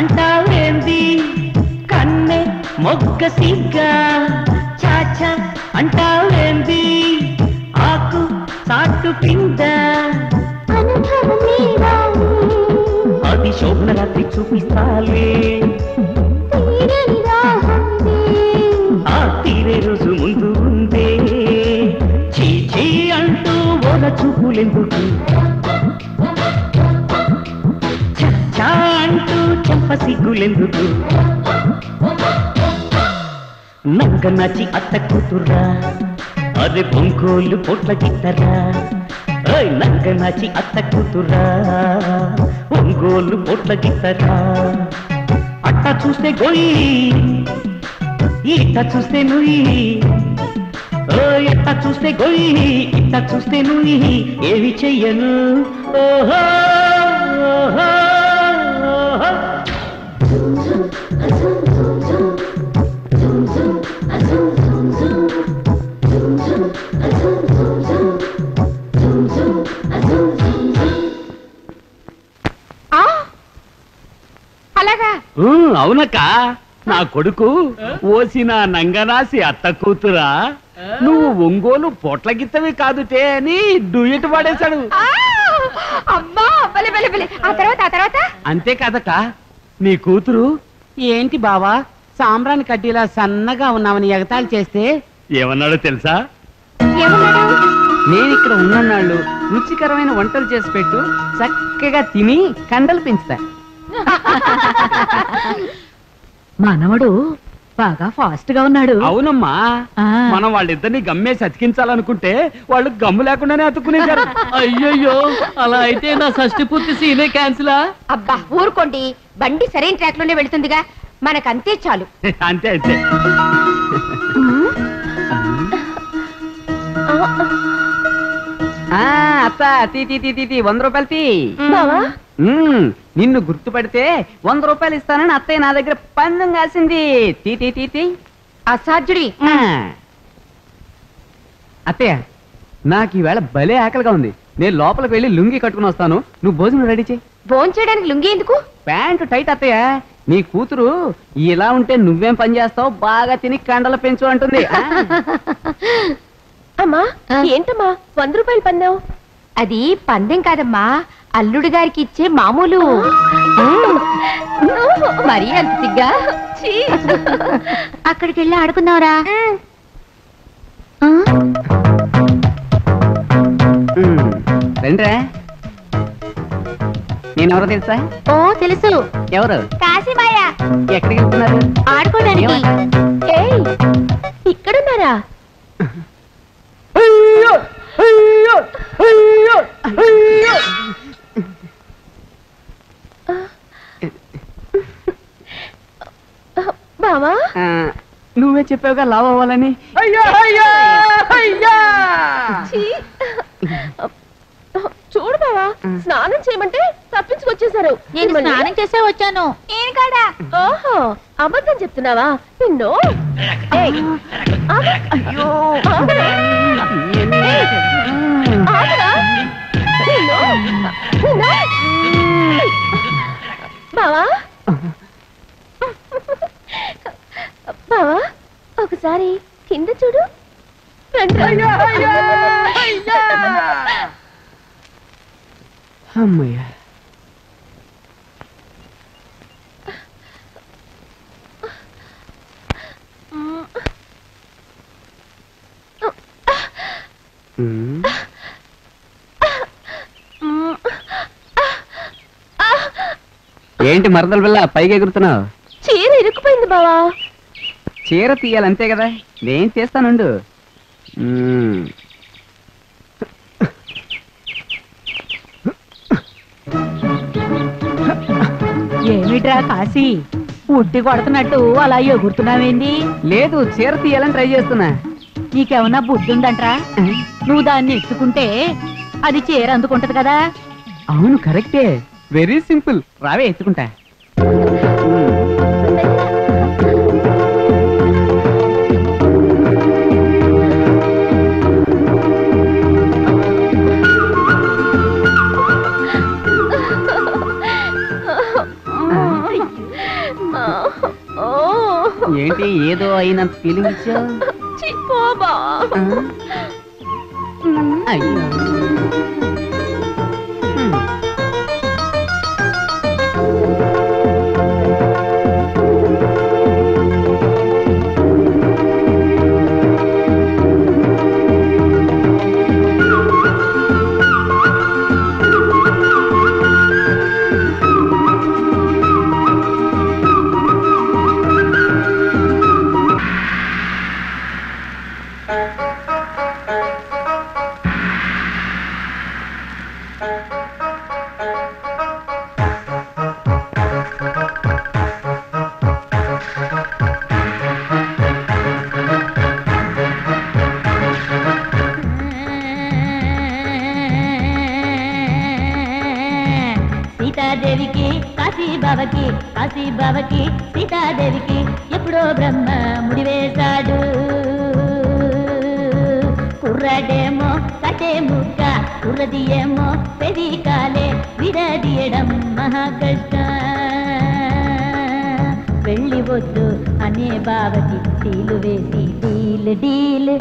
అంటావేంది కన్నె మొగ్గ సిగ్గా చాచా అంటావేంది ఆకు చాటు కింద అది శోభన రాత్రి చూపిస్తాలే ఆ తీరే రోజు ముందు ఉందే చీ చీ అంటూ ఓల చూపులెందుకు ఛ, ఛ అంటూ చెంప సిగ్గులెందుకు నంగ నచి అత్త కూతుర్రా అదే పొంగోలు పొట్ల గిట్టరా ఓయ్ నంగ నచి అత్త కూతుర్రా ఒంగోలు పొట్ల గిట్టరా అట్ట చూస్తే గొయ్యి ఇట్ట చూస్తే నుయ్యి ఓ ఎట్ట చూస్తే గొయ్యి ఇట్ట చూస్తే నుయ్యి ఏవి చెయ్యను ఓహో ఓహో, ఓహో. ఆ అలాగా ఊ, అవునక్క నా కొడుకు ఓసిన నంగనాసి అత్త కూతురా నువ్వు ఒంగోలు పొట్ల గిత్తవి కాదుటే అని డూయట్ పాడేశాడు ఆ! అమ్మా బలే బలే బలే ఆ తర్వాత ఆ తర్వాత అంతే కదక్క నీ కూతురు ఏంటి బావా సాంబ్రాణి కడ్డీలా సన్నగా ఉన్నావని ఎగతాళి చేస్తే ఏమన్నాడో తెలుసా ఏమన్నాడు నేను ఇక్కడ ఉన్ననాళ్ళు రుచికరమైన వంటలు చేసి పెట్టు చక్కగా తిని కండలు పెంచుతా మనవడు బాగా ఫాస్ట్ గా ఉన్నాడు అవునమ్మా ఆ. మనం వాళ్ళిద్దరిని గమ్మేసి అతికించాలనుకుంటే వాళ్ళు గమ్ము లేకుండానే అతుక్కునేశారు అయ్యయ్యో అలా అయితే నా షష్టి పూర్తి సీనే క్యాన్సిలా అబ్బా ఊరుకోండి బండి సరైన ట్రాక్ లోనే వెళుతుందిగా మనకంతే చాలు అంతే అంతే ఆ, అత్త తీ తీ తీ తీ, తీ వంద రూపాయలు తీ బావా మ్మ్, నిన్ను గుర్తుపడితే వంద రూపాయలు ఇస్తానని అత్తయ్య నా దగ్గర పందెం కాసింది తీ తీ తీ తీ అసాధ్యుడి ఆ. అత్తయ్య నాకు ఈవేళ భలే ఆకలిగా ఉంది నేను లోపలికి వెళ్ళి లుంగి కట్టుకుని వస్తాను నువ్వు భోజనం రెడీ చేయి భోంచేయడానికి లుంగి ఎందుకు ప్యాంటు టైట్ అత్తయ్య నీ కూతురు ఇలా ఉంటే నువ్వేం పని చేస్తావు బాగా తిని కండలు పెంచు అంటుంది ఆ? అమ్మా ఏంటమ్మా వంద రూపాయలు పందావు అది పందెం కాదమ్మా అల్లుడు గారికి ఇచ్చే మామూలు మరీ అంత సిగ్గా అక్కడికి వెళ్ళి ఆడుకుందాంరా మ్మ్. రండిరా నేనెవరో తెలుసా ఓ తెలుసు ఎవరు కాశీమాయ ఎక్కడికి వెళ్తున్నారు ఆడుకోవడానికి ఏమంట? ఏయ్ ఇక్కడున్నారా అయ్యో! అయ్యో! అయ్యో! అయ్యో! బావా ఆ, నువ్వే చెప్పావుగా లావ్ అవ్వాలని అయ్యో అయ్యో అయ్యా ఛీ! చూడు బావా స్నానం చేయమంటే తప్పించుకొచ్చేశారు నేను మిమ్మల్ని- స్నానం చేసే వచ్చాను నేను కాడా ఓహో అబద్ధం చెప్తున్నావా నిన్ను ఏయ్, ఆగు. ఆగురా. ఏయ్, ఆగురా. నిన్ను. నిన్ను. బావా బావా ఒకసారి కింద చూడు రండి. అమ్మయ్యా మ్మ్. ఏంటి మరదల పిల్ల పైకి ఎగురుతున్నావు చీర ఇరుక్కుపోయింది బావా చీర తీయాలి అంతే కదా నేను చేస్తానుండు మ్మ్. ఏమిట్రా కాశీ ఉట్టి కొడుతున్నట్టు అలా ఎగురుతున్నావేంది లేదు చీర తీయాలని ట్రై చేస్తున్నా నీకేమన్నా బుద్ధి ఉందంట్రా నువ్వు దాన్ని ఎత్తుకుంటే అది చీర అందుకుంటది కదా అవును కరెక్టే వెరీ సింపుల్ రావే ఎత్తుకుంటా ఏంటి ఏదో అయినంత ఫీలింగ్ ఇచ్చావు ఛీ, పో బా. అయ్యో హ్మ్. సీతాదేవికి కాశీ బాబాకి కాశీ బాబాకి సీతాదేవికి ఎప్పుడో బ్రహ్మ ముడివేశాడు కుర్రాడేమో కటే ముక్క కుర్రది ఏమో పెది కాలే విడదీయడం మహా కష్టం వెళ్ళి వద్దు అనే బావకి డీలు వేసి డీల్ డీల్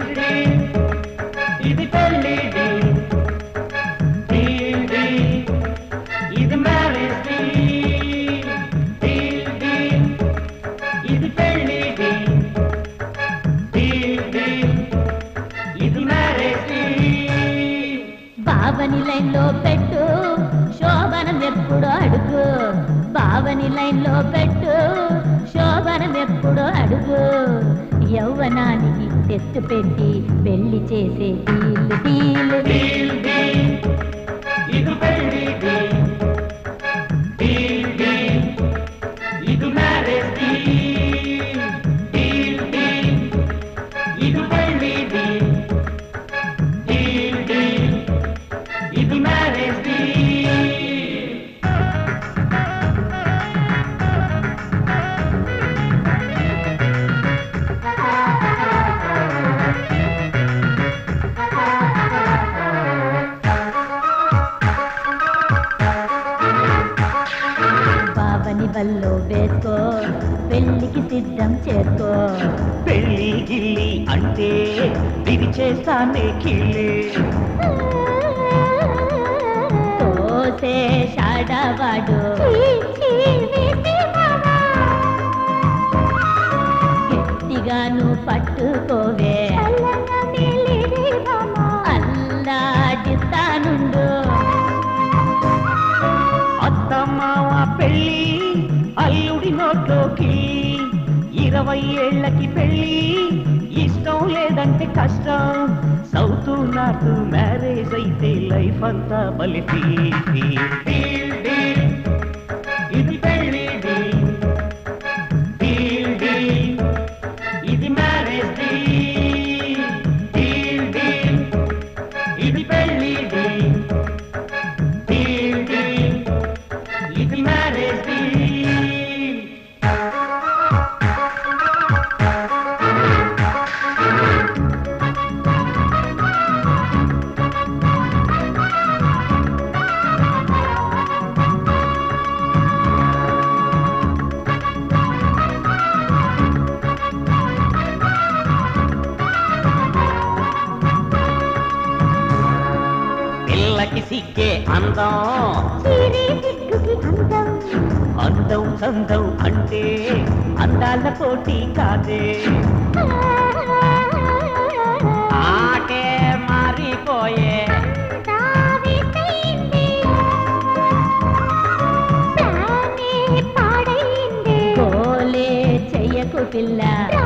ఇది పెళ్లి డీల్. Deal deal. ఇది మ్యారేజ్ డీల్. Deal deal. ఇది పెళ్లి డీల్. Deal deal. ఇది మ్యారేజ్ డీల్. బావని లైన్ లో పెట్టు శోభనం ఎప్పుడు అడుగు బావని లైన్ లో పెట్టు శోభనం ఎప్పుడు అడుగు యౌవనానికి టెస్ట్ పెట్టి పెళ్లి చేసే డీల్ డీల్ డీల్ డీల్. ఇది పెళ్లి డీల్. Deal deal. ఇది మ్యారేజ్ డీల్. Deal deal. ఇది పెళ్లి డీల్. Deal deal. ఇది మ్యారేజ్ డీల్. బావని వల్లో వేసుకో పెళ్లికి సిద్ధం చేసుకో పెళ్లి గిల్లి అంటే విరిచేస్తానే కిళ్ళి తోసే షాడవాడు గట్టిగాను పట్టుకోవే అల్లాడిస్తానుండు అత్తమావ పెళ్ళి అల్లుడి నోట్లోకి ఇరవై ఏళ్ళకి పెళ్ళి ఇష్టం లేదంటే కష్టం సౌత్ నార్త్ మ్యారేజ్ అయితే లైఫ్ అంతా బలి డీల్ డీల్ డీల్. ఇది పెళ్ళి డీల్. Deal deal. ఇది మ్యారేజ్ డీల్. Deal deal. ఇది పెళ్ళి డీల్. Deal deal. ఇది మ్యారేజ్ డీల్. పిల్లకి సిగ్గే అందం అందం చందం అంటే అందాల పోటీ కాదే ఆటే మారిపోయే గోలే చెయ్యకు పిల్ల